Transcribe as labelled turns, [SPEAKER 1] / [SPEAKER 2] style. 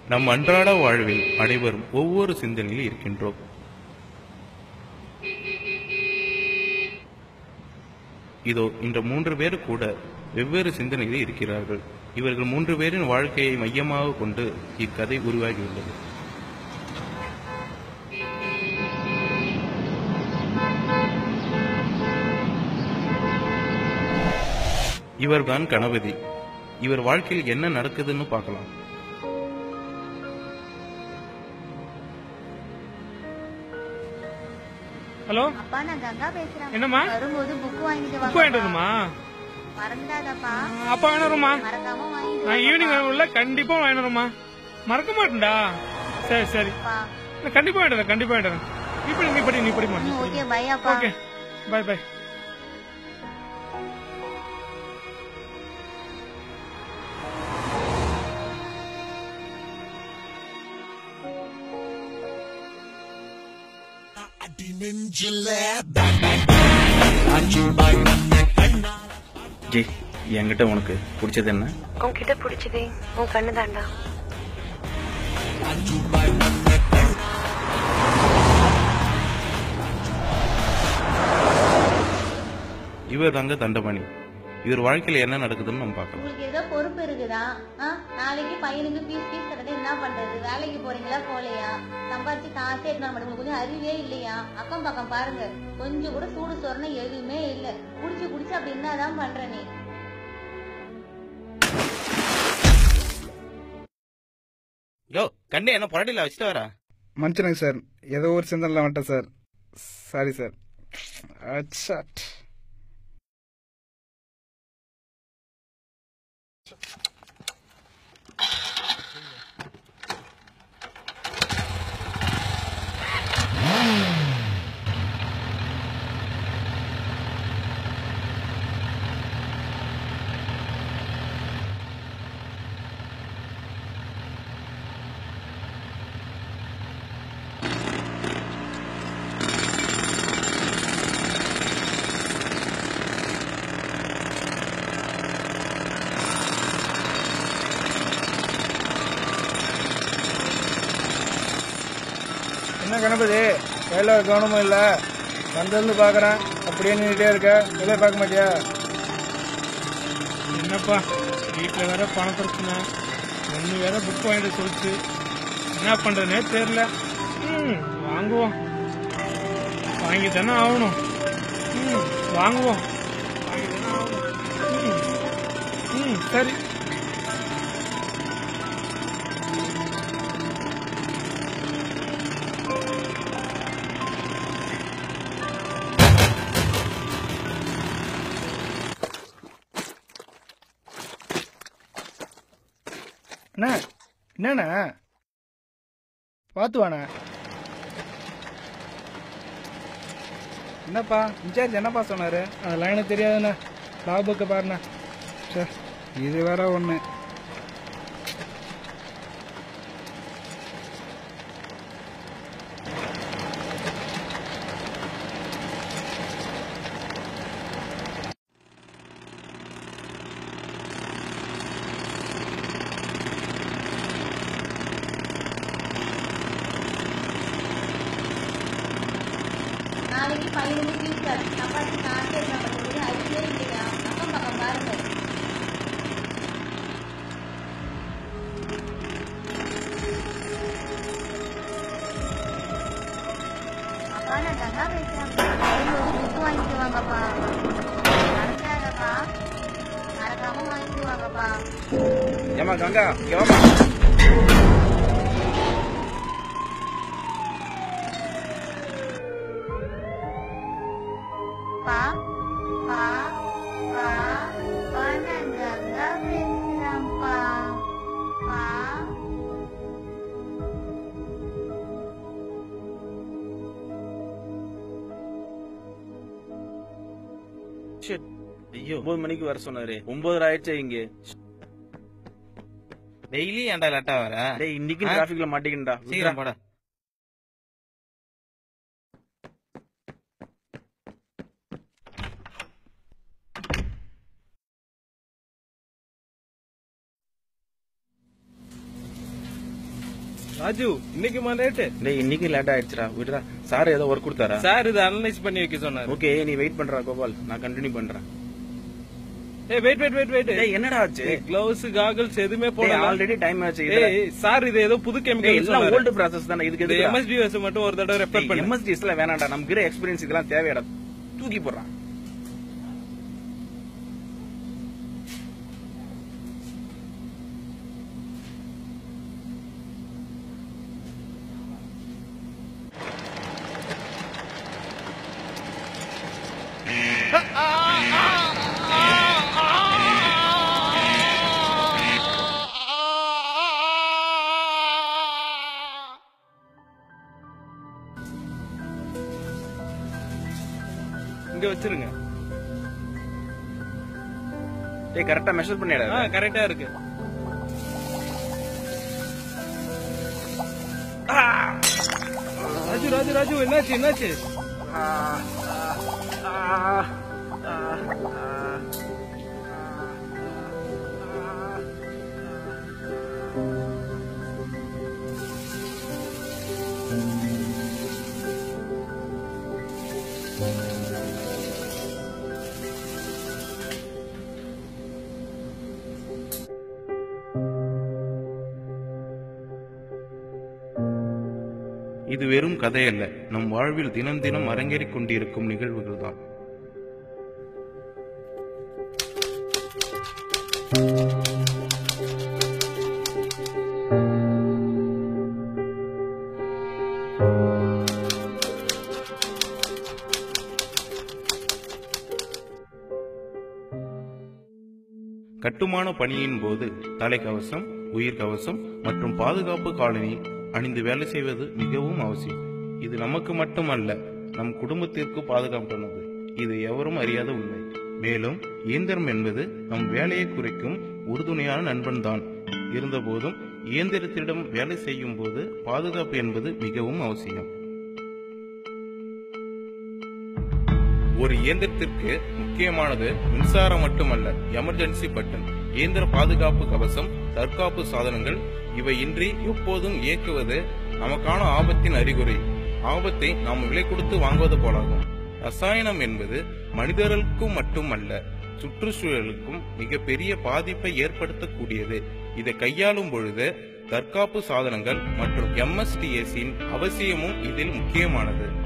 [SPEAKER 1] நம் அன்றாட வாழ்வில் அனைவரும் ஒவ்வொரு சிந்தனையில் இருக்கின்றோம் இதோ இந்த மூன்று பேர் கூட வெவ்வேறு சிந்தனையில் இருக்கிறார்கள் இவர்கள் மூன்று பேரின் வாழ்க்கையை மையமாக கொண்டு இக்கதை உருவாகியுள்ளது இவர்தான் கணபதி இவர் வாழ்க்கையில் என்ன நடக்குதுன்னு பார்க்கலாம்
[SPEAKER 2] ஹலோ
[SPEAKER 3] அப்பா நான் கங்கா பேசுறேன்
[SPEAKER 2] என்னம்மா?
[SPEAKER 3] வரும்போது புக் வாங்கிட்டு
[SPEAKER 2] புக் வாங்கிட்டு வரணுமா
[SPEAKER 3] மறந்துடாதப்பா
[SPEAKER 2] அப்பா வாங்கிட்டு வருமா
[SPEAKER 3] மறக்காம வாங்கிட்டு
[SPEAKER 2] நான் ஈவினிங் உள்ள கண்டிப்பா வாங்கிட்டு வருமா மறக்க மாட்டேன்டா சரி சரி
[SPEAKER 3] வாப்பா.
[SPEAKER 2] நான் கண்டிப்பா வாங்கிட்டு வரேன் கண்டிப்பா வாங்கிட்டு வரேன் நீ படி நீ படி நீ படிமா
[SPEAKER 3] ம், ஓகே பை அப்பா
[SPEAKER 2] ஓகே பை பை
[SPEAKER 1] ஜெய் என்கிட்ட உனக்கு பிடிச்சது என்ன
[SPEAKER 4] உன்கிட்ட பிடிச்சதே உன் கண்ணு தாண்டா
[SPEAKER 1] இவர் தாங்க தண்டமணி இவர் வாழ்க்கையில் என்ன நடக்குதுன்னு நம்ம பார்க்கலாம்
[SPEAKER 3] உங்களுக்கு ஏதோ பொறுப்பு இருக்குதா ஆ? நாளைக்கு பையனுக்கு ஃபீஸ் ஃபீஸ் கட்டது என்ன பண்றது வேலைக்கு போறீங்களா போலையா சம்பாதிச்சு காசே எடுத்து வர மாட்டேங்க கொஞ்சம் அறிவே இல்லையா அக்கம் பக்கம் பாருங்க கொஞ்சம் கூட சூடு சொரணை எதுவுமே இல்ல குடிச்சு குடிச்சு அப்படி என்னதான் பண்ற நீ
[SPEAKER 1] யோ கண்ணே என்ன புரட்டில வச்சுட்டு வரா
[SPEAKER 5] மன்னிச்சிடுங்க சார் ஏதோ ஒரு சிந்தனையில் வந்துட்டேன் சார் சாரி சார் அச்சா என்ன கணபதி கையில் ஒரு கவனமும் இல்லை வந்திருந்து பார்க்குறேன் அப்படியே நின்றுட்டே இருக்க வெளியே பார்க்க மாட்டியா
[SPEAKER 2] என்னப்பா வீட்டில் வேற பண பிரச்சனை ஒன்று வேற புக் வாங்கிட்டு சொல்லிச்சு என்ன பண்றதுனே தெரியல ம் வாங்குவோம் வாங்கி தானே ஆகணும் ம் வாங்குவோம் வாங்கி தானே ஆகணும் ம் ம் சரி
[SPEAKER 5] என்ன என்னண்ணா பார்த்து வாண்ணா என்னப்பா இன்சார்ஜ் என்னப்பா சொன்னாரு அதெல்லாம் எனக்கு தெரியாதுண்ணா லாபுக்கு பாருண்ணா சே இது வேற ஒன்று
[SPEAKER 3] நாளைக்கு பையனுக்கு ஃபீஸ் கட்ட சம்பாதிச்சு காசே எடுத்து வர மாட்டேங்குது அறிவே இல்லையா அக்கம் பக்கம் பாருங்க அப்பா நான் கங்கா பேசுறேன் வரும்போது புக் வாங்கிட்டு வாங்கப்பா மறக்காதப்பா மறக்காம வாங்கிட்டு வாங்கப்பா
[SPEAKER 5] ஏமா கங்கா இங்க வாம்மா.
[SPEAKER 3] பா பா பா பா நான் கங்கா பேசுறேன்ப்பா பா
[SPEAKER 1] Shit. ஐயோ ஒன்பது மணிக்கு வர சொன்னாரு ஒன்பது ஆயிடுச்சு இங்க டெய்லி ஏன்டா லேட்டா வர
[SPEAKER 5] டேய் இன்னைக்கு
[SPEAKER 1] ஆ?
[SPEAKER 5] டிராஃபிக்ல மாட்டிக்கிட்டா
[SPEAKER 1] சீக்கிரம் போட
[SPEAKER 6] ராஜு இன்னைக்குமா லேட்டு
[SPEAKER 1] டேய் இன்னைக்கு லேட் ஆயிடுச்சுடா விடுறா சார் ஏதோ ஒர்க் கொடுத்தாரா
[SPEAKER 6] சார் இதை அனலைஸ் பண்ணி வைக்க சொன்னாரு
[SPEAKER 1] ஓகே நீ வெயிட் பண்றா கோபால் நான் கண்டினியூ பண்றேன்
[SPEAKER 6] ஏய் வெயிட் வெயிட் வெயிட் வெயிட்
[SPEAKER 1] டேய் என்னடா ஆச்சு
[SPEAKER 6] கிளவுஸ் காகல்ஸ் எதுவுமே போடல
[SPEAKER 1] ஆல்ரெடி டைம் ஆச்சு இதுல-
[SPEAKER 6] ஏய் சார் இது ஏதோ புது
[SPEAKER 1] டேய்,
[SPEAKER 6] கெமிக்கல்
[SPEAKER 1] எல்லாம் ஓல்டு ப்ராசஸ் தானே இதுக்கு
[SPEAKER 6] இந்த
[SPEAKER 1] எதுக்கு
[SPEAKER 6] எம்எஸ்டிஎஸ் மட்டும் ஒரு தடவை ரெஃபர் பண்ணு
[SPEAKER 1] எம்எஸ்டிஎஸ் எல்லாம் வேணாம்டா நமக்கு இருக்கிற எக்ஸ்பீரியன்ஸ் இதெல்லாம் தேவையாடா தூக்கி போடுறான்
[SPEAKER 6] இங்க வச்சிருங்க
[SPEAKER 1] டேய் கரெக்டா மெஷர் பண்ணிடா
[SPEAKER 6] ஆ கரெக்டா இருக்கு ராஜு ராஜு ராஜு என்னாச்சு என்னாச்சு
[SPEAKER 1] இது வெறும் கதையல்ல நம் வாழ்வில் தினம் தினம் அரங்கேறிக் கொண்டிருக்கும் நிகழ்வுகள் தான் கட்டுமான பணியின் போது தலைக்கவசம் உயிர்கவசம் மற்றும் பாதுகாப்பு காலணி அணிந்து வேலை செய்வது மிகவும் அவசியம் இது நமக்கு மட்டுமல்ல நம் குடும்பத்திற்கு பாதுகாப்பானது இது எவரும் அறியாத உண்மை மேலும் இயந்திரம் என்பது நம் வேலையை குறைக்கும் உறுதுணையான நண்பன்தான் இருந்தபோதும் இயந்திரத்திடம் வேலை செய்யும் போது பாதுகாப்பு என்பது மிகவும் அவசியம் ஒரு இயந்திரத்திற்கு முக்கியமானது மின்சாரம் மட்டுமல்ல எமர்ஜென்சி பட்டன் இயந்திர பாதுகாப்பு கவசம் தற்காப்பு சாதனங்கள் இவை இன்றி எப்போதும் இயக்குவது நமக்கான ஆபத்தின் அறிகுறி ஆபத்தை நாம் விலை கொடுத்து வாங்குவது போலாகும் ரசாயனம் என்பது மனிதர்களுக்கும் மட்டுமல்ல சுற்றுச்சூழலுக்கும் மிகப்பெரிய பாதிப்பை ஏற்படுத்தக்கூடியது இதை கையாளும் பொழுது தற்காப்பு சாதனங்கள் மற்றும் எம்எஸ்டிஎஸின் அவசியமும் இதில் முக்கியமானது